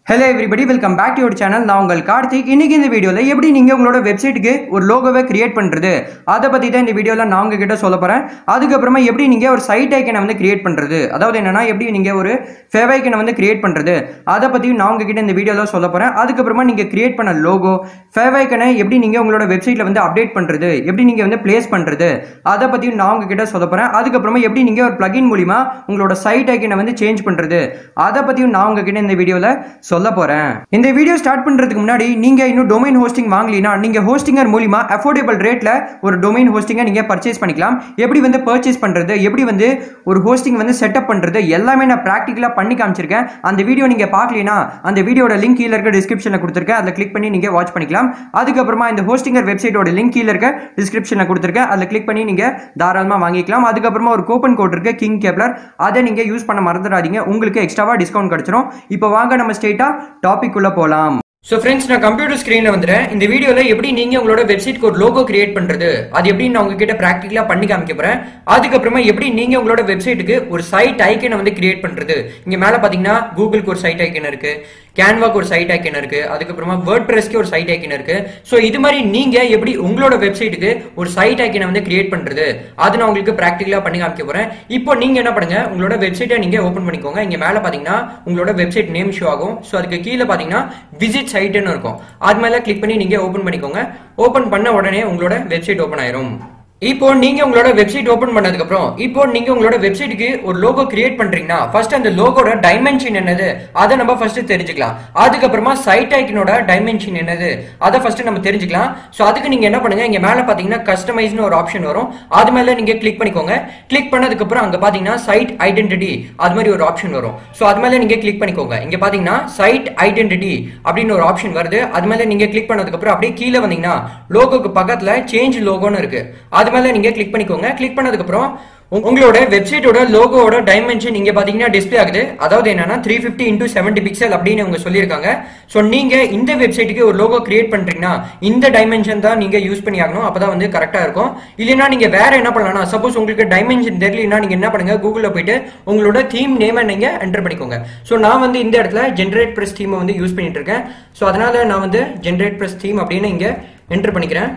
hello everybody welcome back to your channel நான் உங்கள் கார்த்திக் இன்னைக்கு இந்த வீடியோவில் எப்படி நீங்கள் உங்களோட வெப்சைட்டுக்கு ஒரு லோகோவை கிரியேட் பண்ணுறது அதை பற்றி தான் இந்த வீடியோவில் நான் உங்ககிட்ட சொல்ல போகிறேன் அதுக்கப்புறமா எப்படி நீங்கள் ஒரு சைட் ஐக்கனை வந்து கிரியேட் பண்ணுறது அதாவது என்னன்னா எப்படி நீங்கள் ஒரு ஃபேவ் ஐக்கனை வந்து கிரியேட் பண்ணுறது அதை பற்றியும் நான் உங்ககிட்ட இந்த வீடியோவில் சொல்ல போகிறேன் அதுக்கப்புறமா நீங்கள் கிரியேட் பண்ண லோகோ ஃபேவ் ஐக்கனை எப்படி நீங்கள் உங்களோட வெப்சைட்டில் வந்து அப்டேட் பண்ணுறது எப்படி நீங்கள் வந்து ப்ளேஸ் பண்ணுறது அதை பற்றியும் நான் உங்ககிட்ட சொல்ல போகிறேன் அதுக்கப்புறமா எப்படி நீங்கள் ஒரு பிளகின் மூலிமா உங்களோட சைட் ஐக்கனை வந்து சேஞ்ச் பண்ணுறது அதை பற்றியும் நான் உங்ககிட்ட இந்த வீடியோவில் சொல்ல போறேன் இந்த வீடியோ ஸ்டார்ட் பண்றதுக்கு முன்னாடி நீங்க இன்னும் டொமைன் ஹோஸ்டிங் வாங்கலினா நீங்க ஹோஸ்டிங்கர் மூலியமா அஃபோர்டபுள் ரேட்ல ஒரு டொமைன் ஹோஸ்டிங்கை நீங்க பர்ச்சேஸ் பண்ணிக்கலாம் எப்படி வந்து பர்ச்சேஸ் பண்றது எப்படி வந்து ஒரு ஹோஸ்டிங் வந்து செட்டப் பண்றது எல்லாமே நான் ப்ராக்டிக்கலா பண்ணி காமிச்சிருக்கேன் அந்த வீடியோ நீங்க பார்க்கலனா அந்த வீடியோட லிங்க் கீழே இருக்க டிஸ்கிரிப்ஷன்ல கொடுத்துருக்கேன் அதில் கிளிக் பண்ணி நீங்க வாட்ச் பண்ணிக்கலாம் அதுக்கப்புறமா இந்த ஹோஸ்டிங்கர் வெப்சைட்டோட லிங்க் கீழே இருக்க டிஸ்கிரிப்ஷன்ல கொடுத்துருக்கேன் அதில் கிளிக் பண்ணி நீங்க தாராளமா வாங்கிக்கலாம் அதுக்கப்புறமா ஒரு கூப்பன் கோட் இருக்கு கிங் கேப்லர் அதை நீங்க யூஸ் பண்ண மறந்துடாதீங்க உங்களுக்கு எக்ஸ்ட்ராவா டிஸ்கவுண்ட் கிடைச்சிரும் இப்போ வாங்க நம்ம ஸ்ட்ரெயிட்டா டாபிக் உள்ள போலாம் ஸோ ஃப்ரெண்ட்ஸ் நான் கம்ப்யூட்டர் ஸ்க்ரீனில் வந்துட்டேன் இந்த வீடியோவில் எப்படி நீங்கள் உங்களோட வெப்சைட்க்கு ஒரு லோகோ கிரியேட் பண்ணுறது அது எப்படி நான் உங்ககிட்ட ப்ராக்டிக்கலாக பண்ணி காமிக்க போகிறேன் அதுக்கப்புறமா எப்படி நீங்கள் உங்களோட வெப்சைட்டுக்கு ஒரு சைட் ஐக்கனை வந்து கிரியேட் பண்ணுறது இங்கே மேலே பார்த்தீங்கன்னா கூகுளுக்கு ஒரு சைட் ஐக்கன் இருக்குது கேன்வாக்கு ஒரு சைட் ஐக்கன் இருக்கு அதுக்கப்புறமா வேர்ட் பிரஸ்க்கு ஒரு சைட் ஐக்கன் இருக்கு ஸோ இது மாதிரி நீங்க எப்படி உங்களோட வெப்சைட்டுக்கு ஒரு சைட் ஐக்கனை வந்து கிரியேட் பண்றது அது நான் உங்களுக்கு ப்ராக்டிகலா பண்ணி காமிக்க போறேன் இப்போ நீங்க என்ன பண்ணுங்க உங்களோட வெப்சைட்டை நீங்க ஓப்பன் பண்ணிக்கோங்க இங்க மேல பாத்தீங்கன்னா உங்களோட வெப்சைட் நேம் ஷோ ஆகும் ஸோ அதுக்கு கீழே பாத்தீங்கன்னா விசிட் சைட்னு இருக்கும் அது மேல கிளிக் பண்ணி நீங்க ஓப்பன் பண்ணிக்கோங்க ஓப்பன் பண்ண உடனே உங்களோட வெப்சைட் ஓப்பன் ஆயிரும் இப்போ நீங்க உங்களோட வெப்சைட் ஓபன் பண்ணதுக்கு அப்புறம் இப்போ நீங்க உங்களோட வெப்சைட்டுக்கு ஒரு லோகோ கிரியேட் பண்றீங்கன்னா ஃபர்ஸ்ட் அந்த லோகோட டைமென்ஷன் என்னது அதை நம்ம ஃபர்ஸ்ட் தெரிஞ்சுக்கலாம் அதுக்கப்புறமா சைட் ஐக்கனோட டைமென்ஷன் என்னது அதை ஃபர்ஸ்ட் நம்ம தெரிஞ்சுக்கலாம் ஸோ அதுக்கு நீங்க என்ன பண்ணுங்க இங்க மேல பாத்தீங்கன்னா கஸ்டமைஸ்னு ஒரு ஆப்ஷன் வரும் அது மேல நீங்க கிளிக் பண்ணிக்கோங்க கிளிக் பண்ணதுக்கு அப்புறம் அங்க பாத்தீங்கன்னா சைட் ஐடென்டிட்டி அது மாதிரி ஒரு ஆப்ஷன் வரும் ஸோ அது மேல நீங்க கிளிக் பண்ணிக்கோங்க இங்க பாத்தீங்கன்னா சைட் ஐடென்டிட்டி அப்படின்னு ஒரு ஆப்ஷன் வருது அது மேல நீங்க கிளிக் பண்ணதுக்கு அப்புறம் அப்படியே கீழே வந்தீங்கன்னா லோகோக்கு பக்கத்துல சேஞ்ச் லோகோன்னு இருக்கு அது மேல நீங்க கிளிக் பண்ணிக்கோங்க கிளிக் பண்ணதுக்கு அப்புறம் உங்களோட வெப்சைட்டோட லோகோட டைமென்ஷன் இங்க பாத்தீங்கன்னா டிஸ்பிளே ஆகுது அதாவது என்னன்னா three fifty into seventy pixel அப்படின்னு அவங்க சொல்லியிருக்காங்க ஸோ நீங்க இந்த வெப்சைட்டுக்கு ஒரு லோகோ கிரியேட் பண்றீங்கன்னா இந்த டைமென்ஷன் தான் நீங்க யூஸ் பண்ணி ஆகணும் அப்பதான் வந்து கரெக்டா இருக்கும் இல்லைன்னா நீங்க வேற என்ன பண்ணலாம் சப்போஸ் உங்களுக்கு டைமென்ஷன் தெரியலனா நீங்க என்ன பண்ணுங்க கூகுள்ல போயிட்டு உங்களோட தீம் நேமை நீங்க என்டர் பண்ணிக்கோங்க ஸோ நான் வந்து இந்த இடத்துல ஜென்ரேட் பிரஸ் தீமை வந்து யூஸ் பண்ணிட்டு இருக்கேன் ஸோ அதனால நான் வந்து ஜென்ரேட் பிரஸ் தீம் அப்படின்னு இங்க என்டர் பண்ணிக்கிறேன்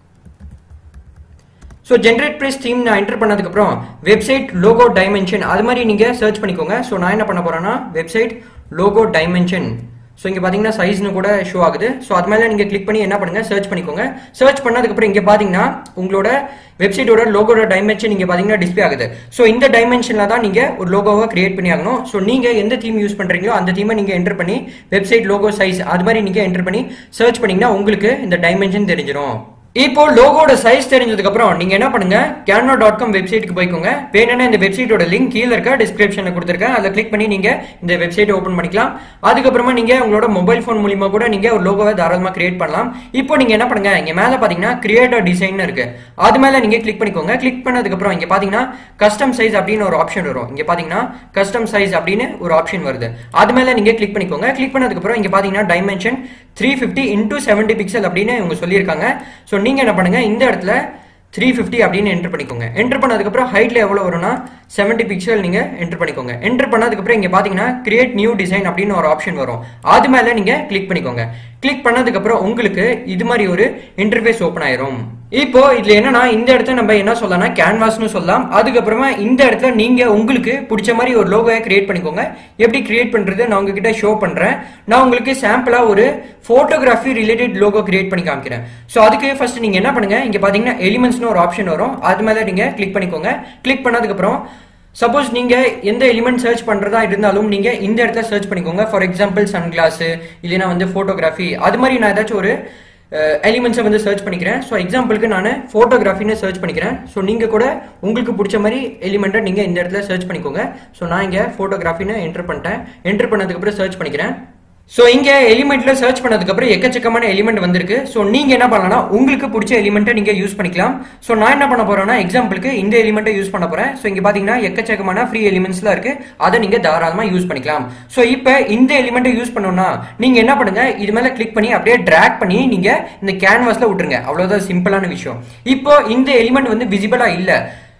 ஸோ ஜென்ரேட் ப்ரைஸ் தீம் நான் என்டர் பண்ணதுக்கப்புறம் வெப்சைட் லோகோ டைமென்ஷன் அது மாதிரி நீங்கள் சர்ச் பண்ணிக்கோங்க ஸோ நான் என்ன பண்ண போகிறேன்னா வெப்சைட் லோகோ டைமென்ஷன் ஸோ இங்கே பார்த்தீங்கன்னா சைஸ்னு கூட ஷோ ஆகுது ஸோ அது மேலே நீங்கள் கிளிக் பண்ணி என்ன பண்ணுங்க சர்ச் பண்ணிக்கோங்க சர்ச் பண்ணதுக்கப்புறம் இங்கே பார்த்தீங்கன்னா உங்களோட வெப்சைட்டோட லோகோட டைமென்ஷன் இங்கே பார்த்தீங்கன்னா டிஸ்பிளே ஆகுது ஸோ இந்த டைமென்ஷனில் தான் நீங்கள் ஒரு லோகோவை கிரியேட் பண்ணி ஆகணும் ஸோ நீங்கள் எந்த தீம் யூஸ் பண்ணுறீங்களோ அந்த தீமை நீங்கள் என்டர் பண்ணி வெப்சைட் லோகோ சைஸ் அது மாதிரி நீங்கள் என்டர் பண்ணி சர்ச் பண்ணீங்கன்னா உங்களுக்கு இந்த டைமென்ஷன் தெரிஞ்சிடும் இப்போ லோகோட சைஸ் தெரிஞ்சதுக்கு அப்புறம் நீங்க என்ன பண்ணுங்க கேனோ டாட் காம் வெப்சைட்டுக்கு போய்க்கோங்க வேணும்னா இந்த வெப்சைட்டோட லிங்க் கீழே இருக்க டிஸ்கிரிப்ஷன்ல கொடுத்துருக்கேன் அதில் கிளிக் பண்ணி நீங்க இந்த வெப்சைட் ஓப்பன் பண்ணிக்கலாம் அதுக்கப்புறமா நீங்க உங்களோட மொபைல் ஃபோன் மூலியமா கூட நீங்க ஒரு லோகோவை தாராளமா கிரியேட் பண்ணலாம் இப்போ நீங்க என்ன பண்ணுங்க இங்க மேல பாத்தீங்கன்னா கிரியேட்டர் டிசைன் இருக்கு அது மேல நீங்க கிளிக் பண்ணிக்கோங்க கிளிக் பண்ணதுக்கு அப்புறம் இங்க பாத்தீங்கன்னா கஸ்டம் சைஸ் அப்படின்னு ஒரு ஆப்ஷன் வரும் இங்க பாத்தீங்கன்னா கஸ்டம் சைஸ் அப்படின்னு ஒரு ஆப்ஷன் வருது அது மேல நீங்க கிளிக் பண்ணிக்கோங்க கிளிக் பண்ணதுக்கு அப்புறம் இங்க பாத்தீங்கன்னா dimension three fifty into seventy pixel அப்படின்னு இவங்க சொல்லியிருக்காங்க ஸோ நீங்க என்ன பண்ணுங்க இந்த இடத்துல த்ரீ ஃபிஃப்டி அப்படின்னு என்டர் பண்ணிக்கோங்க என்டர் பண்ணதுக்கப்புறம் ஹைட்ல எவ்வளோ வரும்னா செவன்டி பிக்சல் நீங்க என்டர் பண்ணிக்கோங்க என்டர் பண்ணதுக்கப்புறம் இங்க பாத்தீங்கன்னா கிரியேட் நியூ டிசைன் அப்படின்னு ஒரு ஆப்ஷன் வரும் அது மேல நீங்க கிளிக் பண்ணிக்கோங்க கிளிக் பண்ணதுக்கப்புறம் உங்களுக்கு இது மாதிரி ஒரு இன்டர்ஃபேஸ் ஓப்பன் ஆயிரும் இப்போ இதுல என்னன்னா இந்த இடத்துல நம்ம என்ன சொல்லலாம்னா கேன்வாஸ்னு சொல்லலாம் அதுக்கப்புறமா இந்த இடத்துல நீங்க உங்களுக்கு பிடிச்ச மாதிரி ஒரு லோகோவை கிரியேட் பண்ணிக்கோங்க எப்படி கிரியேட் பண்றது நான் உங்ககிட்ட ஷோ பண்றேன் நான் உங்களுக்கு சாம்பிளா ஒரு போட்டோகிராஃபி ரிலேட்டட் லோகோ கிரியேட் பண்ணி காமிக்கிறேன் ஸோ அதுக்கு ஃபர்ஸ்ட் நீங்க என்ன பண்ணுங்க இங்க பாத்தீங்கன்னா எலிமெண்ட்ஸ்னு ஒரு ஆப்ஷன் வரும் அது மேல நீங்க கிளிக் பண்ணிக்கோங்க கிளிக் பண்ணதுக்கு அப்புறம் சப்போஸ் நீங்க எந்த எலிமெண்ட் சர்ச் பண்றதா இருந்தாலும் நீங்க இந்த இடத்துல சர்ச் பண்ணிக்கோங்க ஃபார் எக்ஸாம்பிள் சன் கிளாஸ் இல்லைன்னா வந்து போட்டோகிராஃபி அது மாதிரி நான் ஏதாச்சும் ஒரு எலிமெண்ட்ஸை வந்து சர்ச் பண்ணிக்கிறேன் ஸோ எக்ஸாம்பிளுக்கு நான் ஃபோட்டோகிராஃபின்னு சர்ச் பண்ணிக்கிறேன் ஸோ நீங்கள் கூட உங்களுக்கு பிடிச்ச மாதிரி எலிமெண்ட்டை நீங்கள் இந்த இடத்துல சர்ச் பண்ணிக்கோங்க ஸோ நான் இங்கே ஃபோட்டோகிராஃபின்னு என்டர் பண்ணிட்டேன் என்டர் பண்ணதுக்கப்புறம் சர்ச் பண்ணிக்கிறேன் ஸோ இங்க எலிமெண்ட்ல சர்ச் பண்ணதுக்கு அப்புறம் எக்கச்சக்கமான எலிமெண்ட் வந்திருக்கு ஸோ நீங்க என்ன பண்ணலாம்னா உங்களுக்கு பிடிச்ச எலிமெண்ட்டை நீங்க யூஸ் பண்ணிக்கலாம் ஸோ நான் என்ன பண்ண போறேன்னா எக்ஸாம்பிளுக்கு இந்த எலிமெண்ட்டை யூஸ் பண்ண போறேன் ஸோ இங்க பாத்தீங்கன்னா எக்கச்சக்கமான ஃப்ரீ எலிமெண்ட்ஸ்லாம் இருக்கு அதை நீங்க தாராளமா யூஸ் பண்ணிக்கலாம் ஸோ இப்போ இந்த எலிமெண்ட்டை யூஸ் பண்ணணும்னா நீங்க என்ன பண்ணுங்க இது மேல கிளிக் பண்ணி அப்படியே டிராக் பண்ணி நீங்க இந்த கேன்வாஸ்ல விட்டுருங்க அவ்வளவுதான் சிம்பிளான விஷயம் இப்போ இந்த எலிமெண்ட் வந்து விசிபிளா இல்ல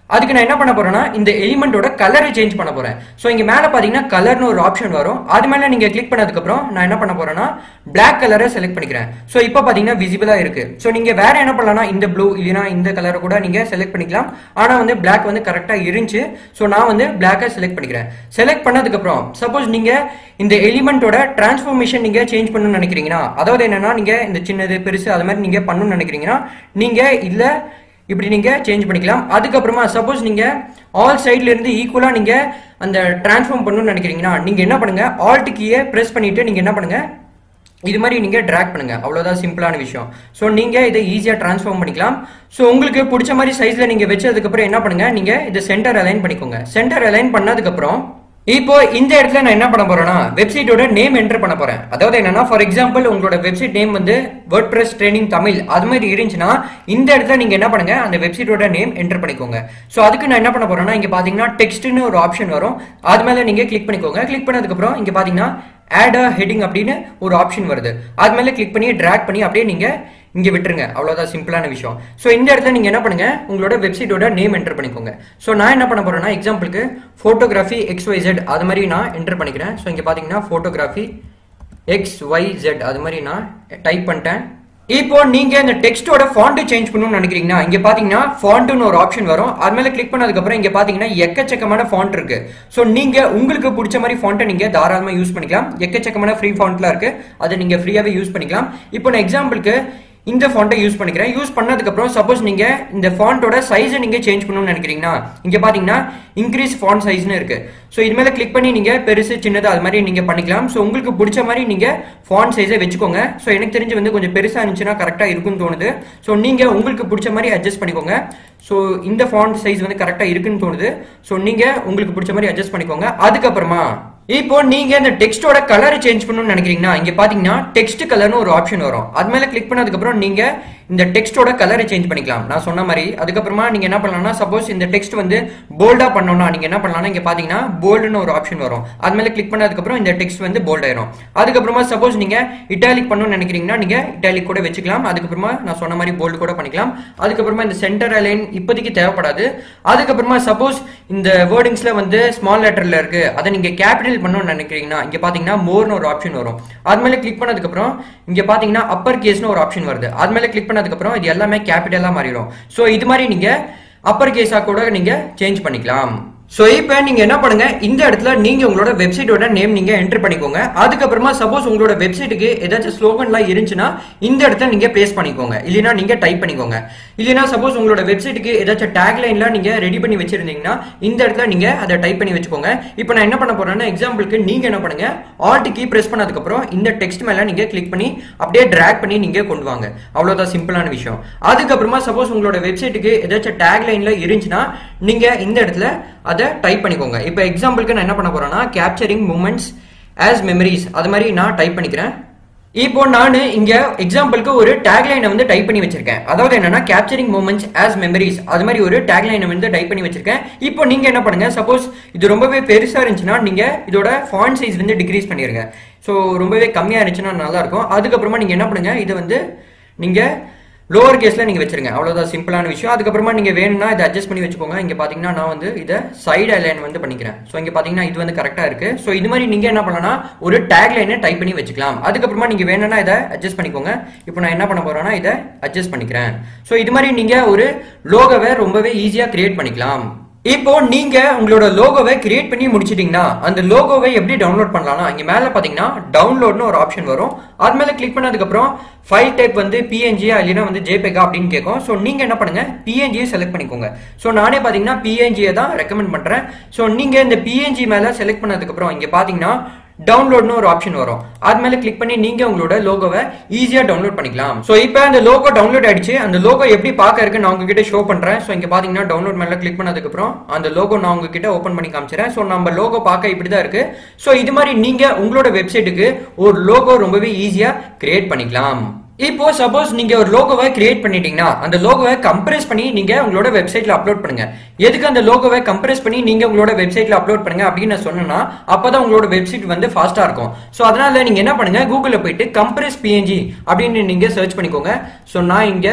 அதுக்கு நான் என்ன பண்ண போறேன்னா இந்த எலிமெண்டோட கலரை சேஞ்ச் பண்ண போறேன் ஸோ இங்க மேல பாத்தீங்கன்னா கலர்னு ஒரு ஆப்ஷன் வரும் அது மேல நீங்க கிளிக் பண்ணதுக்கு அப்புறம் நான் என்ன பண்ண போறேன்னா பிளாக் கலரை செலக்ட் பண்ணிக்கிறேன் ஸோ இப்போ பாத்தீங்கன்னா விசிபிளா இருக்கு ஸோ நீங்க வேற என்ன பண்ணலாம்னா இந்த ப்ளூ இல்லைனா இந்த கலரை கூட நீங்க செலக்ட் பண்ணிக்கலாம் ஆனா வந்து பிளாக் வந்து கரெக்டா இருந்துச்சு ஸோ நான் வந்து பிளாக்கை செலக்ட் பண்ணிக்கிறேன் செலக்ட் பண்ணதுக்கு அப்புறம் சப்போஸ் நீங்க இந்த எலிமெண்டோட டிரான்ஸ்ஃபர்மேஷன் நீங்க சேஞ்ச் பண்ணணும்னு நினைக்கிறீங்கன்னா அதாவது என்னன்னா நீங்க இந்த சின்னது பெருசு அது மாதிரி நீங்க பண்ணணும்னு நினைக்கிறீங்கன்னா நீங்க இல்ல இப்படி நீங்க சேஞ்ச் பண்ணிக்கலாம் அதுக்கப்புறமா சப்போஸ் நீங்க ஆல் சைட்ல இருந்து ஈக்குவலா நீங்க அந்த டிரான்ஸ்ஃபார்ம் பண்ணணும்னு நினைக்கிறீங்கன்னா நீங்க என்ன பண்ணுங்க ஆல்ட் கீயை பிரஸ் பண்ணிட்டு நீங்க என்ன பண்ணுங்க இது மாதிரி நீங்க ட்ராக் பண்ணுங்க அவ்வளவுதான் சிம்பிளான விஷயம் ஸோ நீங்க இதை ஈஸியா டிரான்ஸ்ஃபார்ம் பண்ணிக்கலாம் ஸோ உங்களுக்கு பிடிச்ச மாதிரி சைஸ்ல நீங்க வச்சதுக்கு அப்புறம் என்ன பண்ணுங்க நீங்க இதை சென்டர் அலைன் பண்ணிக்கோங்க சென்டர் அலைன் பண்ணதுக்கு அப்புறம் இப்போ இந்த இடத்துல நான் என்ன பண்ண போறேன்னா வெப்சைட்டோட நேம் என்டர் பண்ண போறேன் அதாவது என்னன்னா ஃபார் எக்ஸாம்பிள் உங்களோட வெப்சைட் நேம் வந்து வேர்ட் பிரஸ் ட்ரைனிங் தமிழ் அது மாதிரி இருந்துச்சுன்னா இந்த இடத்துல நீங்க என்ன பண்ணுங்க அந்த வெப்சைட்டோட நேம் என்டர் பண்ணிக்கோங்க ஸோ அதுக்கு நான் என்ன பண்ண போறேன்னா இங்க பாத்தீங்கன்னா டெக்ஸ்ட்னு ஒரு ஆப்ஷன் வரும் அது மேல நீங்க கிளிக் பண்ணிக்கோங்க கிளிக் பண்ணதுக்கு அப்புறம் இங்க பாத்தீங்கன்னா ஆட் அ ஹெட்டிங் அப்படின்னு ஒரு ஆப்ஷன் வருது அது மேல கிளிக் பண்ணி ட்ராக் பண்ணி அப்படியே நீங்க இங்க விட்டுருங்க அவ்வளவுதான் சிம்பிளான விஷயம் ஸோ இந்த இடத்துல நீங்க என்ன பண்ணுங்க உங்களோட வெப்சைட்டோட நேம் என்டர் பண்ணிக்கோங்க ஸோ நான் என்ன பண்ண போறேன்னா எக்ஸாம்பிளுக்கு போட்டோகிராஃபி எக்ஸ் ஒய் ஜெட் அது மாதிரி நான் என்டர் பண்ணிக்கிறேன் ஸோ இங்க பாத்தீங்கன்னா போட்டோகிராஃபி எக்ஸ் ஒய் ஜெட் அது மாதிரி நான் டைப் பண்ணிட்டேன் இப்போ நீங்க இந்த டெக்ஸ்டோட ஃபாண்ட் சேஞ்ச் பண்ணணும்னு நினைக்கிறீங்கன்னா இங்க பாத்தீங்கன்னா ஃபாண்ட்னு ஒரு ஆப்ஷன் வரும் அது மேல கிளிக் பண்ணதுக்கு அப்புறம் இங்க பாத்தீங்கன்னா எக்கச்சக்கமான ஃபாண்ட் இருக்கு சோ நீங்க உங்களுக்கு பிடிச்ச மாதிரி ஃபாண்ட்டை நீங்க தாராளமா யூஸ் பண்ணிக்கலாம் எக்கச்சக்கமான ஃப்ரீ ஃபாண்ட்லாம் இருக்கு அதை நீங்க ஃப்ரீயாவே யூஸ் பண்ணிக்கலாம் இப்போ நான் எக்ஸாம்பிளுக்கு இந்த ஃபாண்ட்டை யூஸ் பண்ணிக்கிறேன் யூஸ் பண்ணதுக்கு அப்புறம் சப்போஸ் நீங்க இந்த ஃபாண்ட்டோட சைஸை நீங்க சேஞ்ச் பண்ணணும்னு நினைக்கிறீங்கன்னா இங்க பாத்தீங்கன்னா இன்க்ரீஸ் ஃபாண்ட் சைஸ்னு இருக்கு ஸோ இது மேல கிளிக் பண்ணி நீங்க பெருசு சின்னது அது மாதிரி நீங்க பண்ணிக்கலாம் ஸோ உங்களுக்கு பிடிச்ச மாதிரி நீங்க ஃபாண்ட் சைஸை வச்சுக்கோங்க ஸோ எனக்கு தெரிஞ்சு வந்து கொஞ்சம் பெருசா இருந்துச்சுன்னா கரெக்டா இருக்கும்னு தோணுது ஸோ நீங்க உங்களுக்கு பிடிச்ச மாதிரி அட்ஜஸ்ட் பண்ணிக்கோங்க ஸோ இந்த ஃபாண்ட் சைஸ் வந்து கரெக்டா இருக்குன்னு தோணுது ஸோ நீங்க உங்களுக்கு பிடிச்ச மாதிரி அட்ஜஸ்ட் பண்ணிக்கோங்க அதுக்கப்புறமா இப்போ நீங்க இந்த டெக்ஸ்டோட கலர் சேஞ்ச் பண்ணணும்னு நினைக்கிறீங்கன்னா இங்க பாத்தீங்கன்னா டெக்ஸ்ட் கலர்னு ஒரு ஆப்ஷன் வரும் அது மேல கிளிக் பண்ணதுக்கு அப்புறம் நீங்க இந்த டெக்ஸ்டோட கலரை சேஞ்ச் பண்ணிக்கலாம் நான் சொன்ன மாதிரி அதுக்கப்புறமா நீங்க என்ன பண்ணலாம்னா சப்போஸ் இந்த டெக்ஸ்ட் வந்து போல்டா பண்ணணும்னா நீங்க என்ன பண்ணலாம்னா இங்க பாத்தீங்கன்னா போல்டுன்னு ஒரு ஆப்ஷன் வரும் அது மேல கிளிக் பண்ணதுக்கு அப்புறம் இந்த டெக்ஸ்ட் வந்து போல்ட் ஆயிரும் அதுக்கப்புறமா சப்போஸ் நீங்க இட்டாலிக் பண்ணணும்னு நினைக்கிறீங்கன்னா நீங்க இட்டாலிக் கூட வச்சுக்கலாம் அதுக்கப்புறமா நான் சொன்ன மாதிரி போல்டு கூட பண்ணிக்கலாம் அதுக்கப்புறமா இந்த சென்டர் அலைன் இப்போதைக்கு தேவைப்படாது அதுக்கப்புறமா சப்போஸ் இந்த வேர்டிங்ஸ்ல வந்து ஸ்மால் லெட்டர்ல இருக்கு அதை நீங்க கேபிட்டல் பண்ணணும்னு நினைக்கிறீங்கன்னா இங்க பாத்தீங்கன்னா மோர்னு ஒரு ஆப்ஷன் வரும் அது மேல கிளிக் பண்ணதுக்கு அப்புறம் இங்க பாத்தீங்கன்னா அப்பர் கேஸ்னு ஒரு ஆப்ஷன் வருது அது மேல கிளிக் பண்ணதுக்கு அப்புறம் இது எல்லாமே கேபிட்டலா மாறிடும் சோ இது மாதிரி நீங்க அப்பர் கேஸா கூட நீங்க சேஞ்ச் பண்ணிக்கலாம் ஸோ இப்போ நீங்க என்ன பண்ணுங்க இந்த இடத்துல நீங்க உங்களோட வெப்சைட்டோட நேம் நீங்க என்டர் பண்ணிக்கோங்க அதுக்கப்புறமா சப்போஸ் உங்களோட வெப்சைட்டுக்கு ஏதாச்சும் ஸ்லோகன்லாம் இருந்துச்சுன்னா இந்த இடத்துல நீங்க பிளேஸ் பண்ணிக்கோங்க இல்லைன்னா நீங்க டைப் பண்ணிக்கோங்க இல்லைன்னா சப்போஸ் உங்களோட வெப்சைட்டுக்கு ஏதாச்சும் டேக்லைன்லாம் நீங்க ரெடி பண்ணி வச்சிருந்தீங்கன்னா இந்த இடத்துல நீங்க அதை டைப் பண்ணி வச்சுக்கோங்க இப்போ நான் என்ன பண்ண போறேன்னா எக்ஸாம்பிளுக்கு நீங்க என்ன பண்ணுங்க ஆல்ட் கீ பிரஸ் பண்ணதுக்கு அப்புறம் இந்த டெக்ஸ்ட் மேல நீங்க கிளிக் பண்ணி அப்படியே டிராக் பண்ணி நீங்க கொண்டு வாங்க அவ்வளவுதான் சிம்பிளான விஷயம் அதுக்கப்புறமா சப்போஸ் உங்களோட வெப்சைட்டுக்கு ஏதாச்சும் டேக்லைன்ல இருந்துச்சுன்னா நீங்க இந்த இடத்துல அதை டைப் பண்ணிக்கோங்க இப்போ எக்ஸாம்பிளுக்கு நான் என்ன பண்ண போறேன்னா கேப்சரிங் மூமெண்ட்ஸ் ஆஸ் மெமரிஸ் அது மாதிரி நான் டைப் பண்ணிக்கிறேன் இப்போ நான் இங்க எக்ஸாம்பிளுக்கு ஒரு டேக்லைனை வந்து டைப் பண்ணி வச்சிருக்கேன் அதாவது என்னன்னா கேப்சரிங் மூமெண்ட்ஸ் ஆஸ் மெமரிஸ் அது மாதிரி ஒரு டேக்லைனை வந்து டைப் பண்ணி வச்சிருக்கேன் இப்போ நீங்க என்ன பண்ணுங்க சப்போஸ் இது ரொம்பவே பெருசா இருந்துச்சுன்னா நீங்க இதோட ஃபாண்ட் சைஸ் வந்து டிக்ரீஸ் பண்ணிருங்க ஸோ ரொம்பவே கம்மியா இருந்துச்சுன்னா நல்லா இருக்கும் அதுக்கப்புறமா நீங்க என்ன பண்ணுங்க இது வந்து நீங்க லோவர் கேஸ்ல நீங்க வச்சிருங்க அவ்வளவுதான் சிம்பிளான விஷயம் அதுக்கப்புறமா நீங்க வேணும்னா இதை அட்ஜஸ்ட் பண்ணி வச்சுக்கோங்க இங்க பாத்தீங்கன்னா நான் வந்து இதை சைடு அலைன் வந்து பண்ணிக்கிறேன் ஸோ இங்க பாத்தீங்கன்னா இது வந்து கரெக்டா இருக்கு ஸோ இது மாதிரி நீங்க என்ன பண்ணலாம் ஒரு டேக் லைனை டைப் பண்ணி வச்சுக்கலாம் அதுக்கப்புறமா நீங்க வேணும்னா இதை அட்ஜஸ்ட் பண்ணிக்கோங்க இப்போ நான் என்ன பண்ண போறேன்னா இதை அட்ஜஸ்ட் பண்ணிக்கிறேன் ஸோ இது மாதிரி நீங்க ஒரு லோகோவை ரொம்பவே ஈஸியா கிரியேட் பண்ணிக்கலாம் இப்போ நீங்க உங்களோட லோகோவை கிரியேட் பண்ணி முடிச்சிட்டீங்கன்னா அந்த லோகோவை எப்படி டவுன்லோட் பண்ணலாம்னா இங்க மேல பாத்தீங்கன்னா டவுன்லோட்னு ஒரு ஆப்ஷன் வரும் அது மேல கிளிக் பண்ணதுக்கு அப்புறம் ஃபைல் டைப் வந்து பிஎன்ஜியா இல்லைன்னா வந்து ஜேபேகா அப்படின்னு கேட்கும் ஸோ நீங்க என்ன பண்ணுங்க பிஎன்ஜியை செலக்ட் பண்ணிக்கோங்க ஸோ நானே பாத்தீங்கன்னா பிஎன்ஜியை தான் ரெக்கமெண்ட் பண்றேன் ஸோ நீங்க இந்த பிஎன்ஜி மேல செலக்ட் பண்ணதுக்கு அப்புறம் இங்க பாத்தீங்கன்னா டவுன்லோட்னு ஒரு ஆப்ஷன் வரும் அது மேல கிளிக் பண்ணி நீங்க உங்களோட லோகோவை ஈஸியா டவுன்லோட் பண்ணிக்கலாம் சோ இப்போ அந்த லோகோ டவுன்லோட் ஆயிடுச்சு அந்த லோகோ எப்படி பார்க்க இருக்கு நான் உங்ககிட்ட ஷோ பண்றேன் சோ இங்க பாத்தீங்கன்னா டவுன்லோட் மேல கிளிக் பண்ணதுக்கு அப்புறம் அந்த லோகோ நான் உங்ககிட்ட ஓபன் பண்ணி காமிச்சிறேன் சோ நம்ம லோகோ பார்க்க இப்படி தான் இருக்கு சோ இது மாதிரி நீங்க உங்களோட வெப்சைட்டுக்கு ஒரு லோகோ ரொம்பவே ஈஸியா கிரியேட் பண்ணிக்கலாம் இப்போ சப்போஸ் நீங்க ஒரு லோகோவை கிரியேட் பண்ணிட்டீங்கன்னா அந்த லோகோவை கம்ப்ரஸ் பண்ணி நீங்க உங்களோட வெப்சைட்ல அப்லோட் பண்ணுங்க எதுக்கு அந்த லோகோவை கம்ப்ரஸ் பண்ணி நீங்க உங்களோட வெப்சைட்ல அப்லோட் பண்ணுங்க அப்படின்னு நான் சொன்னேன்னா அப்பதான் உங்களோட வெப்சைட் வந்து ஃபாஸ்டா இருக்கும் சோ அதனால நீங்க என்ன பண்ணுங்க கூகுள்ல போயிட்டு கம்ப்ரஸ் பிஎன்ஜி அப்படின்னு நீங்க சர்ச் பண்ணிக்கோங்க சோ நான் இங்க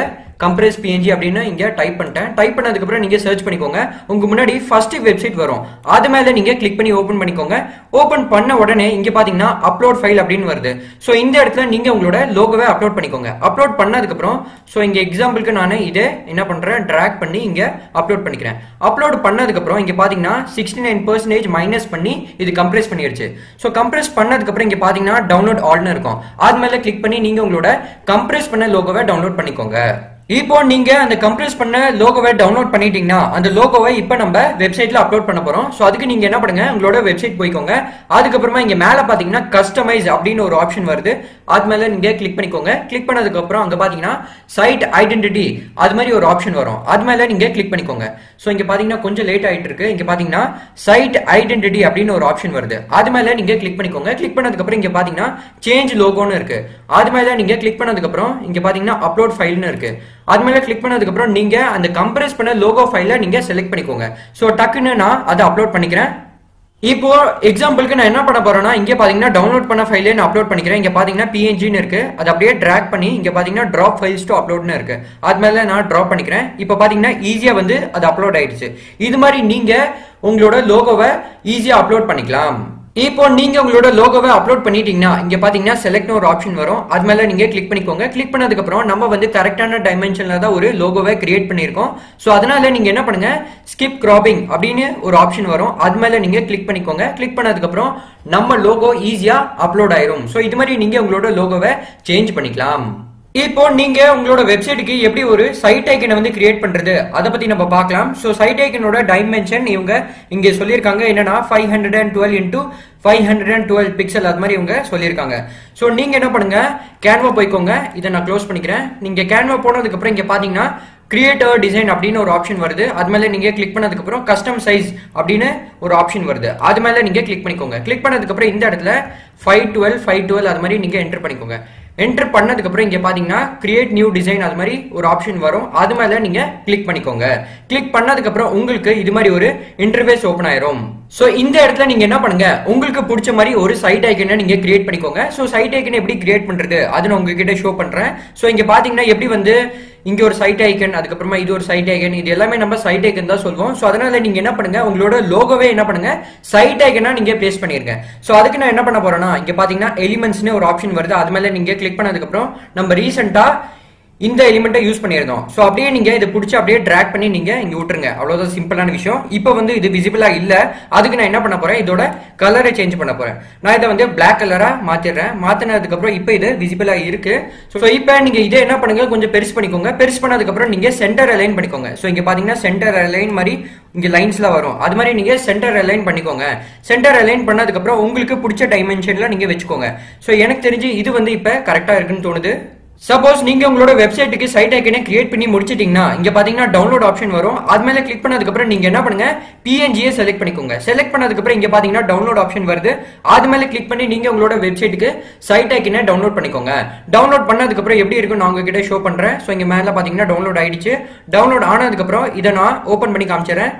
கம்ப்ரஸ் பிஎன்ஜி அப்படின்னு இங்க டைப் பண்ணிட்டேன் டைப் பண்ணதுக்கப்புறம் நீங்க சர்ச் பண்ணிக்கோங்க உங்க முன்னாடி ஃபர்ஸ்ட் வெப்சைட் வரும் அது மேல நீங்க கிளிக் பண்ணி ஓபன் பண்ணிக்கோங்க ஓபன் பண்ண உடனே இங்க பாத்தீங்கன்னா அப்லோட் ஃபைல் அப்படின்னு வருது ஸோ இந்த இடத்துல நீங்க உங்களோட லோகோவை அப்லோட் பண்ணிக்கோங்க அப்லோட் பண்ணதுக்கப்புறம் ஸோ இங்க எக்ஸாம்பிளுக்கு நான் இதை என்ன பண்றேன் ட்ராக் பண்ணி இங்க அப்லோட் பண்ணிக்கிறேன் அப்லோட் பண்ணதுக்கப்புறம் இங்க பாத்தீங்கன்னா சிக்ஸ்டி நைன் பர்சன்டேஜ் மைனஸ் பண்ணி இது கம்ப்ரஸ் பண்ணிடுச்சு ஸோ கம்ப்ரஸ் பண்ணதுக்கப்புறம் இங்க பாத்தீங்கன்னா டவுன்லோட் ஆல்னு இருக்கும் அது மேல கிளிக் பண்ணி நீங்க உங்களோட கம்ப்ரஸ் பண்ண லோகோவை டவுன்லோட் பண்ணிக்கோங்க இப்போ நீங்க அந்த கம்ப்ரஸ் பண்ண லோகோவை டவுன்லோட் பண்ணிட்டீங்கன்னா அந்த லோகோவை இப்போ நம்ம வெப்சைட்ல அப்லோட் பண்ண போறோம் ஸோ அதுக்கு நீங்க என்ன பண்ணுங்க உங்களோட வெப்சைட் போய்க்கோங்க அதுக்கப்புறமா இங்க மேல பாத்தீங்கன்னா கஸ்டமைஸ் அப்படின்னு ஒரு ஆப்ஷன் வருது அது மேல நீங்க கிளிக் பண்ணிக்கோங்க கிளிக் பண்ணதுக்கு அப்புறம் அங்க பாத்தீங்கன்னா சைட் ஐடென்டிட்டி அது மாதிரி ஒரு ஆப்ஷன் வரும் அது மேல நீங்க கிளிக் பண்ணிக்கோங்க ஸோ இங்க பாத்தீங்கன்னா கொஞ்சம் லேட் ஆயிட்டு இருக்கு இங்க பாத்தீங்கன்னா சைட் ஐடென்டிட்டி அப்படின்னு ஒரு ஆப்ஷன் வருது அது மேல நீங்க கிளிக் பண்ணிக்கோங்க கிளிக் பண்ணதுக்கு அப்புறம் இங்க பாத்தீங்கன்னா சேஞ்ச் லோகோன்னு இருக்கு அது மேல நீங்க கிளிக் பண்ணதுக்கு அப்புறம் இங்க பாத்தீங்கன்னா அப்லோட் ஃபைல்னு இருக்கு அது மேல கிளிக் பண்ணதுக்கு அப்புறம் நீங்க அந்த கம்ப்ரஸ் பண்ண லோகோ ஃபைல நீங்க செலக்ட் பண்ணிக்கோங்க ஸோ டக்குன்னு நான் அதை அப்லோட் பண்ணிக்கிறேன் இப்போ எக்ஸாம்பிளுக்கு நான் என்ன பண்ண போறேன்னா இங்க பாத்தீங்கன்னா டவுன்லோட் பண்ண ஃபைலே நான் அப்லோட் பண்ணிக்கிறேன் இங்க பாத்தீங்கன்னா பிஎன்ஜின்னு இருக்கு அது அப்படியே ட்ராக் பண்ணி இங்க பாத்தீங்கன்னா ட்ராப் ஃபைல்ஸ் டு அப்லோட்னு இருக்கு அது மேல நான் ட்ராப் பண்ணிக்கிறேன் இப்போ பாத்தீங்கன்னா ஈஸியா வந்து அது அப்லோட் ஆயிடுச்சு இது மாதிரி நீங்க உங்களோட லோகோவை ஈஸியா அப்லோட் பண்ணிக்கலாம் இப்போ நீங்க உங்களோட லோகோவை அப்லோட் பண்ணிட்டீங்கன்னா இங்க பாத்தீங்கன்னா செலக்ட்னு ஒரு ஆப்ஷன் வரும் அது மேல நீங்க கிளிக் பண்ணிக்கோங்க கிளிக் பண்ணதுக்கு அப்புறம் நம்ம வந்து கரெக்டான டைமென்ஷன்ல தான் ஒரு லோகோவை கிரியேட் பண்ணிருக்கோம் சோ அதனால நீங்க என்ன பண்ணுங்க ஸ்கிப் கிராப்பிங் அப்படின்னு ஒரு ஆப்ஷன் வரும் அது மேல நீங்க கிளிக் பண்ணிக்கோங்க கிளிக் பண்ணதுக்கு அப்புறம் நம்ம லோகோ ஈஸியா அப்லோட் ஆயிரும் சோ இது மாதிரி நீங்க உங்களோட லோகோவை சேஞ்ச் பண்ணிக்கலாம் இப்போ நீங்க உங்களோட வெப்சைட்டுக்கு எப்படி ஒரு சைட் ஐக்கனை வந்து கிரியேட் பண்றது அதை பத்தி நம்ம பார்க்கலாம் ஸோ சைட் ஐக்கனோட டைமென்ஷன் இவங்க இங்க சொல்லியிருக்காங்க என்னன்னா five hundred and twelve into five hundred and twelve pixel அது மாதிரி இவங்க சொல்லியிருக்காங்க ஸோ நீங்க என்ன பண்ணுங்க கேன்வா போய்க்கோங்க இதை நான் க்ளோஸ் பண்ணிக்கிறேன் நீங்க கேன்வா போனதுக்கு அப்புறம் இங்க பாத்தீங்கன்னா கிரியேட்டர் டிசைன் அப்படின்னு ஒரு ஆப்ஷன் வருது அது மேல நீங்க கிளிக் பண்ணதுக்கு அப்புறம் கஸ்டம் சைஸ் அப்படின்னு ஒரு ஆப்ஷன் வருது அது மேல நீங்க கிளிக் பண்ணிக்கோங்க கிளிக் பண்ணதுக்கு அப்புறம் இந்த இடத்துல ஃபைவ் டுவெல் ஃபைவ் டுவெல் அது மாதிரி நீங்க என்டர் பண்ணிக்கோங்க என்டர் பண்ணதுக்கு அப்புறம் இங்க பாத்தீங்கன்னா கிரியேட் நியூ டிசைன் அது மாதிரி ஒரு ஆப்ஷன் வரும் அது மேல நீங்க கிளிக் பண்ணிக்கோங்க கிளிக் பண்ணதுக்கு அப்புறம் உங்களுக்கு இது மாதிரி ஒரு இன்டர்ஃபேஸ் ஓபன் ஆயிரும் சோ இந்த இடத்துல நீங்க என்ன பண்ணுங்க உங்களுக்கு பிடிச்ச மாதிரி ஒரு சைட் ஐக்கனை நீங்க கிரியேட் பண்ணிக்கோங்க சோ சைட் ஐக்கன் எப்படி கிரியேட் பண்றது அது நான் உங்ககிட்ட ஷோ பண்றேன் சோ இங்க பாத்தீங்கன்னா எப்படி வந்து இங்க ஒரு சைட் ஐக்கன் அதுக்கப்புறமா இது ஒரு சைட் ஐக்கன் இது எல்லாமே நம்ம சைட் ஐக்கன் தான் சொல்லுவோம் சோ அதனால நீங்க என்ன பண்ணுங்க உங்களோட லோகோவே என்ன பண்ணுங்க சைட் ஐக்கனா நீங்க பிளேஸ் பண்ணிருங்க சோ அதுக்கு நான் என்ன பண்ண போறேன்னா இங்க பாத்தீங்கன்னா எலிமெண்ட்ஸ்னு ஒரு ஆப்ஷன் வருது அது மேல நீங்க கிளிக் பண்ணதுக்கு அப்புறம் நம்ம ரீசெண்டா இந்த எலிமெண்ட்டை யூஸ் பண்ணியிருந்தோம் ஸோ அப்படியே நீங்க இதை பிடிச்சி அப்படியே ட்ராக் பண்ணி நீங்க இங்க விட்டுருங்க அவ்வளவுதான் சிம்பிளான விஷயம் இப்போ வந்து இது விசிபிளா இல்ல அதுக்கு நான் என்ன பண்ண போறேன் இதோட கலரை சேஞ்ச் பண்ண போறேன் நான் இதை வந்து பிளாக் கலரா மாத்திடுறேன் மாத்தினதுக்கு அப்புறம் இப்போ இது விசிபிளா இருக்கு ஸோ இப்போ நீங்க இதை என்ன பண்ணுங்க கொஞ்சம் பெருசு பண்ணிக்கோங்க பெருசு பண்ணதுக்கு அப்புறம் நீங்க சென்டர் அலைன் பண்ணிக்கோங்க ஸோ இங்க பாத்தீங்கன்னா சென்டர் அலைன் மாதிரி இங்க லைன்ஸ்ல வரும் அது மாதிரி நீங்க சென்டர் அலைன் பண்ணிக்கோங்க சென்டர் அலைன் பண்ணதுக்கு அப்புறம் உங்களுக்கு பிடிச்ச டைமென்ஷன்ல நீங்க வச்சுக்கோங்க ஸோ எனக்கு தெரிஞ்சு இது வந்து இப்ப கரெக்டா இருக்குன்னு தோணுது சப்போஸ் நீங்க உங்களோட வெப்சைட்டுக்கு சைட் ஐக்கனை கிரியேட் பண்ணி முடிச்சிட்டீங்கன்னா இங்க பாத்தீங்கன்னா டவுன்லோட் ஆப்ஷன் வரும் அது மேல கிளிக் பண்ணதுக்கு அப்புறம் நீங்க என்ன பண்ணுங்க பிஎன்ஜியை செலக்ட் பண்ணிக்கோங்க செலக்ட் பண்ணதுக்கு அப்புறம் இங்க பாத்தீங்கன்னா டவுன்லோட் ஆப்ஷன் வருது அது மேல கிளிக் பண்ணி நீங்க உங்களோட வெப்சைட்டுக்கு சைட் ஐக்கனை டவுன்லோட் பண்ணிக்கோங்க டவுன்லோட் பண்ணதுக்கு அப்புறம் எப்படி இருக்கும் நான் உங்ககிட்ட ஷோ பண்றேன் ஸோ இங்க மேல பாத்தீங்கன்னா டவுன்லோட் ஆயிடுச்சு டவுன்லோட் ஆனதுக்கு அப்புறம் இதை நான் ஓபன் பண்ணி காமிச்சிடுறேன்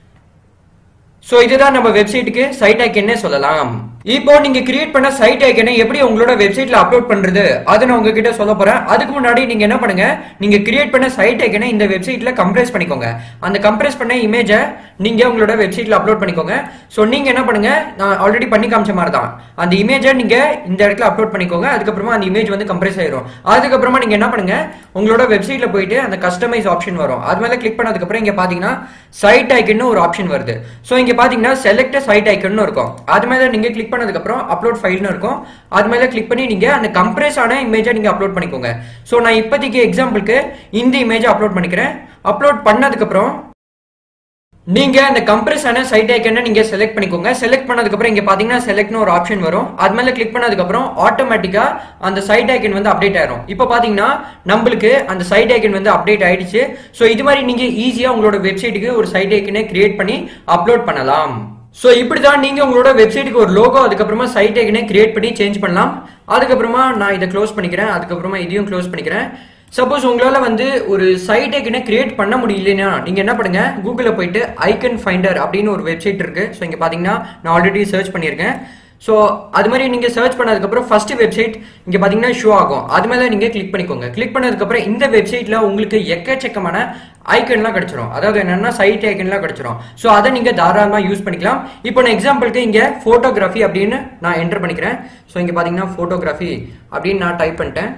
சோ இதுதான் நம்ம வெப்சைட்டுக்கு சைட் ஐக்கன்னே சொல்லலாம் இப்போ நீங்க கிரியேட் பண்ண சைட் ஐக்கனை எப்படி உங்களோட வெப்சைட்ல அப்லோட் பண்றது அதை நான் உங்ககிட்ட சொல்ல போறேன் அதுக்கு முன்னாடி நீங்க என்ன பண்ணுங்க நீங்க கிரியேட் பண்ண சைட் ஐக்கனை இந்த வெப்சைட்ல கம்ப்ரஸ் பண்ணிக்கோங்க அந்த கம்ப்ரஸ் பண்ண இமேஜை நீங்க உங்களோட வெப்சைட்ல அப்லோட் பண்ணிக்கோங்க சோ நீங்க என்ன பண்ணுங்க நான் ஆல்ரெடி பண்ணி காமிச்ச மாதிரி தான் அந்த இமேஜை நீங்க இந்த இடத்துல அப்லோட் பண்ணிக்கோங்க அதுக்கப்புறமா அந்த இமேஜ் வந்து கம்ப்ரஸ் ஆயிரும் அதுக்கப்புறமா நீங்க என்ன பண்ணுங்க உங்களோட வெப்சைட்ல போயிட்டு அந்த கஸ்டமைஸ் ஆப்ஷன் வரும் அது மேல கிளிக் பண்ணதுக்கு அப்புறம் இங்க பாத்தீங்கன்னா சைட் ஐக்கன் ஒரு ஆப்ஷன் வருது சோ இங்க பாத்தீங்கன்னா செலக்ட் சைட் ஐக்கன் இருக்கும் அது மேல நீங்க கிளிக் பண்ணதுக்கு அப்புறம் அப்லோட் ஃபைல்னு இருக்கும் அது மேல கிளிக் பண்ணி நீங்க அந்த கம்ப்ரஸ் ஆன இமேஜை நீங்க அப்லோட் பண்ணிக்கோங்க சோ நான் இப்போதைக்கு எக்ஸாம்பிளுக்கு இந்த இமேஜை அப்லோட் பண்ணிக்கிறேன் அப்லோட் பண்ணதுக்கு அப்புறம் நீங்க அந்த கம்ப்ரஸ் ஆன சைட் ஐக்கனை நீங்க செலக்ட் பண்ணிக்கோங்க செலக்ட் பண்ணதுக்கு அப்புறம் இங்க பாத்தீங்கன்னா செலக்ட்னு ஒரு ஆப்ஷன் வரும் அது மேல கிளிக் பண்ணதுக்கு அப்புறம் ஆட்டோமேட்டிக்கா அந்த சைட் ஐக்கன் வந்து அப்டேட் ஆயிரும் இப்போ பாத்தீங்கன்னா நம்மளுக்கு அந்த சைட் ஐக்கன் வந்து அப்டேட் ஆயிடுச்சு சோ இது மாதிரி நீங்க ஈஸியா உங்களோட வெப்சைட்டுக்கு ஒரு சைட் ஐக்கனை கிரியேட் பண்ணி அப்லோட் பண்ணலாம் சோ இப்படிதான் நீங்க உங்களோட வெப்சைட்டுக்கு ஒரு லோகோ அதுக்கப்புறமா சைட் ஐக்கனை கிரியேட் பண்ணி சேஞ்ச் பண்ணலாம் அதுக்கப்புறமா நான் இதை க்ளோஸ் பண்ணிக்கிறேன் அதுக்கப்புறமா இதையும் க்ளோஸ் பண்ணிக்கிறேன் சப்போஸ் உங்களால வந்து ஒரு சைட் ஐக்கனை கிரியேட் பண்ண முடியலன்னா நீங்க என்ன பண்ணுங்க கூகுளில் போயிட்டு ஐக்கன் ஃபைண்டர் அப்படின்னு ஒரு வெப்சைட் இருக்கு ஸோ இங்க பாத்தீங்கன்னா நான் ஆல்ரெடி சர்ச் பண்ணியிருக்கேன் ஸோ அது மாதிரி நீங்கள் சர்ச் பண்ணதுக்கப்புறம் ஃபர்ஸ்ட் வெப்சைட் இங்கே பார்த்தீங்கன்னா ஷோ ஆகும் அது மேலே நீங்கள் கிளிக் பண்ணிக்கோங்க கிளிக் பண்ணதுக்கப்புறம் இந்த வெப்சைட்டில் உங்களுக்கு எக்கச்சக்கமான ஐக்கன்லாம் கிடைச்சிரும் அதாவது என்னன்னா சைட் ஐக்கன்லாம் கிடைச்சிரும் ஸோ அதை நீங்கள் தாராளமாக யூஸ் பண்ணிக்கலாம் இப்போ நான் எக்ஸாம்பிளுக்கு இங்கே ஃபோட்டோகிராஃபி அப்படின்னு நான் என்டர் பண்ணிக்கிறேன் ஸோ இங்கே பார்த்தீங்கன்னா ஃபோட்டோகிராஃபி அப்படின்னு நான் டைப் பண்ணிட்டேன்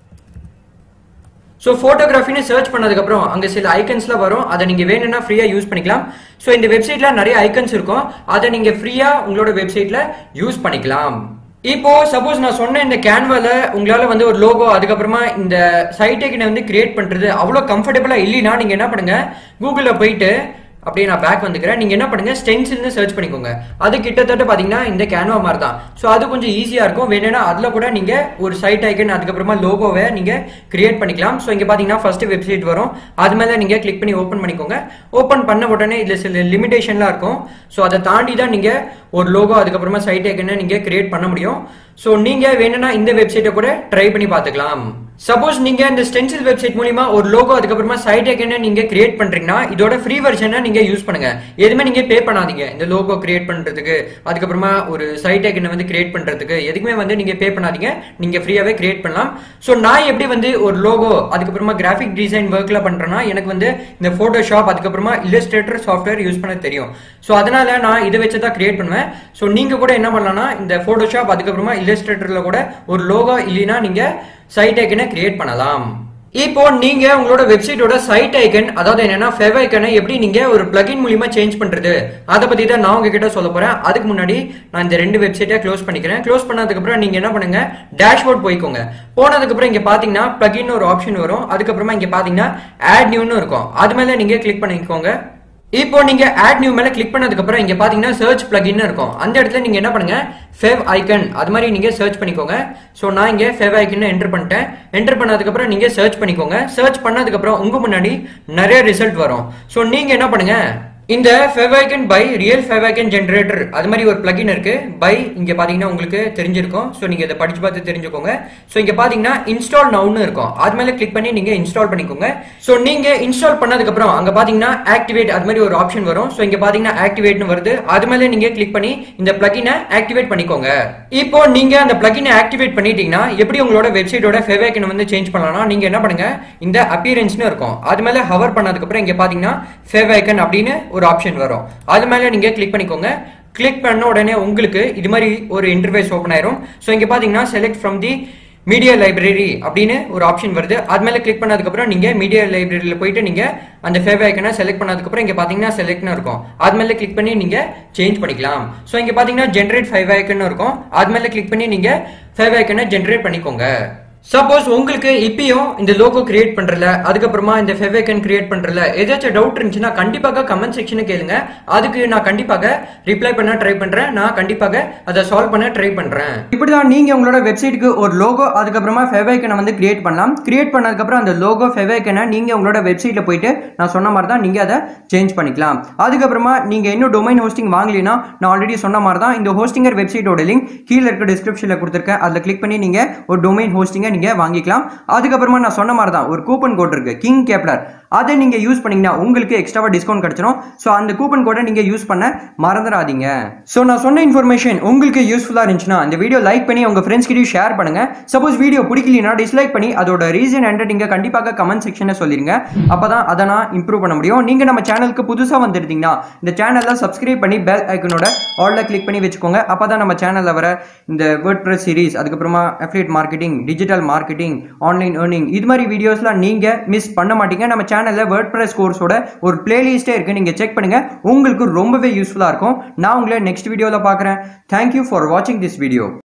ஸோ ஃபோட்டோகிராஃபின்னு சர்ச் பண்ணதுக்கப்புறம் அங்கே சில ஐக்கன்ஸ்லாம் வரும் அதை நீங்கள் வேணும்னா ஃப்ரீயாக யூஸ் பண்ணிக்கலாம் ஸோ இந்த வெப்சைட்டில் நிறைய ஐக்கன்ஸ் இருக்கும் அதை நீங்கள் ஃப்ரீயாக உங்களோட வெப்சைட்டில் யூஸ் பண்ணிக்கலாம் இப்போ சப்போஸ் நான் சொன்ன இந்த கேன்வால உங்களால வந்து ஒரு லோகோ அதுக்கப்புறமா இந்த சைட் ஐக்கனை வந்து கிரியேட் பண்றது அவ்வளோ கம்ஃபர்டபுளா இல்லைன்னா நீங்க என்ன பண்ணுங்க கூகுளில் போயிட்டு அப்படியே நான் பேக் வந்துக்கிறேன் நீங்க என்ன பண்ணுங்க ஸ்டென்சில்னு சர்ச் பண்ணிக்கோங்க அது கிட்டத்தட்ட பாத்தீங்கன்னா இந்த கேன்வா மாதிரி தான் ஸோ அது கொஞ்சம் ஈஸியா இருக்கும் வேணும்னா அதுல கூட நீங்க ஒரு சைட் ஐக்கன் அதுக்கப்புறமா லோகோவை நீங்க கிரியேட் பண்ணிக்கலாம் ஸோ இங்க பாத்தீங்கன்னா ஃபர்ஸ்ட் வெப்சைட் வரும் அது மேல நீங்க கிளிக் பண்ணி ஓப்பன் பண்ணிக்கோங்க ஓப்பன் பண்ண உடனே இதுல சில லிமிடேஷன்லாம் இருக்கும் ஸோ அதை தாண்டி தான் நீங்க ஒரு லோகோ அதுக்கப்புறமா சைட் ஐக்கனை நீங்க கிரியேட் பண்ண முடியும் ஸோ நீங்க வேணும்னா இந்த வெப்சைட்டை கூட ட்ரை பண்ணி பார்த்துக்கலாம் சப்போஸ் நீங்க இந்த ஸ்டென்சில் வெப்சைட் மூலியமா ஒரு லோகோ அதுக்கப்புறமா சைட் ஐக்கனை நீங்க கிரியேட் பண்றீங்கன்னா இதோட ஃப்ரீ வெர்ஷனை நீங்க யூஸ் பண்ணுங்க எதுவுமே நீங்க பே பண்ணாதீங்க இந்த லோகோ கிரியேட் பண்றதுக்கு அதுக்கப்புறமா ஒரு சைட் ஐக்கனை வந்து கிரியேட் பண்றதுக்கு எதுக்குமே வந்து நீங்க பே பண்ணாதீங்க நீங்க ஃப்ரீயாவே கிரியேட் பண்ணலாம் ஸோ நான் எப்படி வந்து ஒரு லோகோ அதுக்கப்புறமா கிராஃபிக் டிசைன் ஒர்க்ல பண்றேன்னா எனக்கு வந்து இந்த போட்டோஷாப் அதுக்கப்புறமா இல்லஸ்ட்ரேட்டர் சாஃப்ட்வேர் யூஸ் பண்ண தெரியும் ஸோ அதனால நான் இதை வச்சு தான் கிரியேட் பண்ணுவேன் ஸோ நீங்க கூட என்ன பண்ணலாம்னா இந்த போட்டோஷாப் அதுக்கப்புறமா இல்லஸ்ட்ரேட்டர்ல கூட ஒரு லோகோ இல்லைன்னா நீங்க சைட் ஐக்கனை கிரியேட் பண்ணலாம் இப்போ நீங்க உங்களோட வெப்சைட்டோட சைட் ஐக்கன் அதாவது என்னன்னா ஃபெவ் ஐக்கனை எப்படி நீங்க ஒரு பிளகின் மூலியமா சேஞ்ச் பண்றது அதை பத்தி தான் நான் உங்ககிட்ட சொல்ல போறேன் அதுக்கு முன்னாடி நான் இந்த ரெண்டு வெப்சைட்டை க்ளோஸ் பண்ணிக்கிறேன் க்ளோஸ் பண்ணதுக்கு அப்புறம் நீங்க என்ன பண்ணுங்க டேஷ்போர்ட் போய்க்கோங்க போனதுக்கு அப்புறம் இங்க பாத்தீங்கன்னா பிளகின் ஒரு ஆப்ஷன் வரும் அதுக்கப்புறமா இங்க பாத்தீங்கன்னா ஆட் நியூன்னு இருக்கும் அது மேல நீங்க கிளிக் பண்ணிக்கோங்க இப்போ நீங்க ஆட் நியூ மேல கிளிக் பண்ணதுக்கு அப்புறம் இங்க பாத்தீங்கன்னா சர்ச் பிளகின் இருக்கும் அந்த இடத்துல நீங்க என்ன பண்ணுங்க ஃபேவ் ஐக்கன் அது மாதிரி நீங்க சர்ச் பண்ணிக்கோங்க ஸோ நான் இங்க ஃபேவ் ஐக்கன் என்டர் பண்ணிட்டேன் என்டர் பண்ணதுக்கு அப்புறம் நீங்க சர்ச் பண்ணிக்கோங்க சர்ச் பண்ணதுக்கு அப்புறம் உங்க முன்னாடி நிறைய ரிசல்ட் வரும் ஸோ நீங்க என்ன பண்ணுங்க இந்த favicon by real favicon generator அது மாதிரி ஒரு பிளகின் இருக்கு பை இங்க பாத்தீங்கன்னா உங்களுக்கு தெரிஞ்சிருக்கும் ஸோ நீங்க இதை படிச்சு பார்த்து தெரிஞ்சுக்கோங்க ஸோ இங்க பாத்தீங்கன்னா இன்ஸ்டால் நவுன்னு இருக்கும் அது மேல கிளிக் பண்ணி நீங்க இன்ஸ்டால் பண்ணிக்கோங்க ஸோ நீங்க இன்ஸ்டால் பண்ணதுக்கு அப்புறம் அங்க பாத்தீங்கன்னா ஆக்டிவேட் அது மாதிரி ஒரு ஆப்ஷன் வரும் ஸோ இங்க பாத்தீங்கன்னா ஆக்டிவேட்னு வருது அது மேல நீங்க கிளிக் பண்ணி இந்த பிளகினை ஆக்டிவேட் பண்ணிக்கோங்க இப்போ நீங்க அந்த பிளகினை ஆக்டிவேட் பண்ணிட்டீங்கன்னா எப்படி உங்களோட வெப்சைட்டோட ஃபெவைக்கன் வந்து சேஞ்ச் பண்ணலாம்னா நீங்க என்ன பண்ணுங்க இந்த அப்பியரன்ஸ்னு இருக்கும் அது மேல ஹவர் பண்ணதுக்கு அப்புறம் இங்க பாத்தீங்கன்னா ஃபெவைக்கன் அப்படின்னு ஒரு ஆப்ஷன் வரும் அது மேல நீங்க கிளிக் பண்ணிக்கோங்க கிளிக் பண்ண உடனே உங்களுக்கு இது மாதிரி ஒரு இன்டர்ஃபேஸ் ஓப்பன் ஆயிரும் ஸோ இங்க பாத்தீங்கன்னா select from the media library அப்படின்னு ஒரு ஆப்ஷன் வருது அது மேல கிளிக் பண்ணதுக்கப்புறம் நீங்க மீடியா லைப்ரரியில போயிட்டு நீங்க அந்த ஃபேவ் ஐக்கனை செலக்ட் பண்ணதுக்கப்புறம் இங்க பாத்தீங்கன்னா செலக்ட்னு இருக்கும் அது மேல கிளிக் பண்ணி நீங்க சேஞ்ச் பண்ணிக்கலாம் ஸோ இங்க பாத்தீங்கன்னா ஜென்ரேட் ஃபைவ் ஐக்கன் இருக்கும் அது மேல கிளிக் பண்ணி நீங்க ஃபைவ் ஐக்கனை ஜென்ரேட் பண்ணிக்கோங்க சப்போஸ் உங்களுக்கு இப்பயும் இந்த லோகோ கிரியேட் பண்றல அதுக்கப்புறமா இந்த ஃபெவேக்கன் கிரியேட் பண்றல ஏதாச்சும் டவுட் இருந்துச்சுன்னா கண்டிப்பாக கமெண்ட் செக்ஷனை கேளுங்க அதுக்கு நான் கண்டிப்பாக ரிப்ளை பண்ண ட்ரை பண்றேன் நான் கண்டிப்பாக அதை சால்வ் பண்ண ட்ரை பண்றேன் இப்படிதான் நீங்க உங்களோட வெப்சைட்டுக்கு ஒரு லோகோ அதுக்கப்புறமா ஃபெவைக்கனை வந்து கிரியேட் பண்ணலாம் கிரியேட் பண்ணதுக்கப்புறம் அந்த லோகோ ஃபெவைக்கனை நீங்க உங்களோட வெப்சைட்ல போயிட்டு நான் சொன்ன மாதிரி தான் நீங்க அதை சேஞ்ச் பண்ணிக்கலாம் அதுக்கப்புறமா நீங்க இன்னும் டொமைன் ஹோஸ்டிங் வாங்கலைன்னா நான் ஆல்ரெடி சொன்ன மாதிரி தான் இந்த ஹோஸ்டிங்கர் வெப்சைட்டோட லிங்க் கீழே இருக்க டிஸ்கிரிப்ஷன்ல கொடுத்துருக்கேன் அதில் கிளிக் பண்ணி நீங்க ஒரு டொமைன் ஹோஸ்டிங்கை நீங்க வாங்கிக்கலாம் அதுக்கப்புறமா நான் சொன்ன மாதிரி தான் ஒரு கூப்பன் கோட் இருக்கு கிங் கேப்லர் அதை நீங்க யூஸ் பண்ணீங்கன்னா உங்களுக்கு எக்ஸ்ட்ராவா டிஸ்கவுண்ட் கிடைச்சிரும் ஸோ அந்த கூப்பன் கோடை நீங்க யூஸ் பண்ண மறந்துடாதீங்க ஸோ நான் சொன்ன இன்ஃபர்மேஷன் உங்களுக்கு யூஸ்ஃபுல்லா இருந்துச்சுன்னா இந்த வீடியோ லைக் பண்ணி உங்க ஃப்ரெண்ட்ஸ் கிட்டயும் ஷேர் பண்ணுங்க சப்போஸ் வீடியோ பிடிக்கலனா டிஸ்லைக் பண்ணி அதோட ரீசன் என்ன நீங்க கண்டிப்பாக கமெண்ட் செக்ஷன்ல சொல்லிருங்க அப்பதான் அதை நான் இம்ப்ரூவ் பண்ண முடியும் நீங்க நம்ம சேனலுக்கு புதுசா வந்துருந்தீங்கன்னா இந்த சேனலை சப்ஸ்கிரைப் பண்ணி பெல் ஐக்கனோட ஆல்ல கிளிக் பண்ணி வச்சுக்கோங்க அப்பதான் நம்ம சேனல்ல வர இந்த வேர்ட் ப்ரெஸ் சீரிஸ் அதுக்கப்புறமா affiliate marketing digital marketing online earning இது மாதிரி வீடியோஸ்லாம் நீங்க மிஸ் பண்ண மாட்டீங்க நம்ம சேனல்ல வேர்ட் ப்ரெஸ் கோர்ஸோட ஒரு பிளேலிஸ்டே இருக்கு நீங்க செக் பண்ணுங்க உங்களுக்கு ரொம்பவே யூஸ்ஃபுல்லா இருக்கும் நான் உங்களை நெக்ஸ்ட் வீடியோல பார்க்குறேன் தேங்க்யூ ஃபார் வாட்சிங் திஸ் வீடியோ